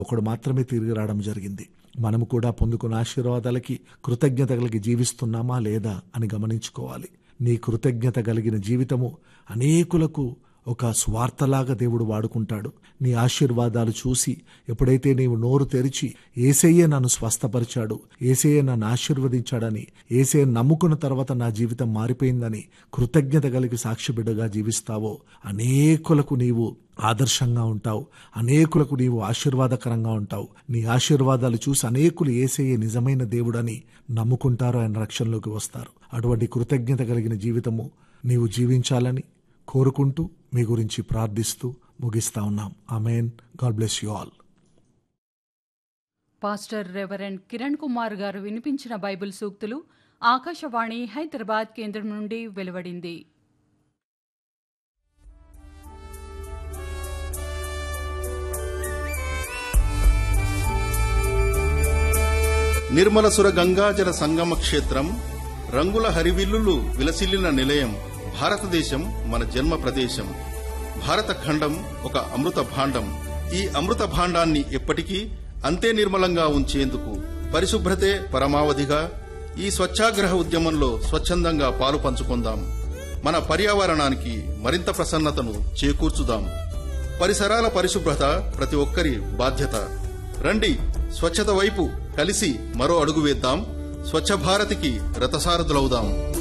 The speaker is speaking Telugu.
ఒకడు మాత్రమే తిరిగి రావడం జరిగింది మనము కూడా పొందుకున్న ఆశీర్వాదాలకి కృతజ్ఞత కలిగి జీవిస్తున్నామా లేదా అని గమనించుకోవాలి నీ కృతజ్ఞత కలిగిన జీవితము అనేకులకు ఒక స్వార్థలాగా దేవుడు వాడుకుంటాడు నీ ఆశీర్వాదాలు చూసి ఎప్పుడైతే నీవు నోరు తెరిచి ఏసయ్యే నన్ను స్వస్థపరిచాడు ఏసయ్యే నన్ను ఆశీర్వదించాడని ఏసయ్య నమ్ముకున్న తర్వాత నా జీవితం మారిపోయిందని కృతజ్ఞత కలిగి సాక్షిబిడ్డగా జీవిస్తావో అనేకులకు నీవు ఆదర్శంగా ఉంటావు అనేకులకు నీవు ఆశీర్వాదకరంగా ఉంటావు నీ ఆశీర్వాదాలు చూసి అనేకులు ఏసయ్యే నిజమైన దేవుడని నమ్ముకుంటారు ఆయన రక్షణలోకి వస్తారు అటువంటి కృతజ్ఞత కలిగిన జీవితము నీవు జీవించాలని కోరుకుంటూ మీ గురించి ప్రార్థిస్తూ ముగిస్తా ఉన్నాం amen God bless you all pastor reverend Kiran Kumar garu వినిపించిన బైబిల్ సూక్తులు ఆకాశవాణి హైదరాబాద్ కేంద్రం నుండి వెలువడింది నిర్మలసుర గంగాజల సంగమ క్షేత్రం రంగుల హరివిల్లులు విలసిల్లిన నిలయం భారతదేశం మన జన్మ ప్రదేశం భారత ఖండం ఒక అమృత భాండం ఈ అమృత భాండాన్ని ఎప్పటికీ అంతే నిర్మలంగా ఉంచేందుకు పరిశుభ్రతే పరమావధిగా ఈ స్వచ్ఛాగ్రహ ఉద్యమంలో స్వచ్ఛందంగా పాలు పంచుకుందాం మన పర్యావరణానికి మరింత ప్రసన్నతను చేకూర్చుదాం పరిసరాల పరిశుభ్రత ప్రతి ఒక్కరి బాధ్యత రండి స్వచ్ఛత వైపు కలిసి మరో అడుగు వేద్దాం స్వచ్ఛ భారత్కి రథసారథులవుదాం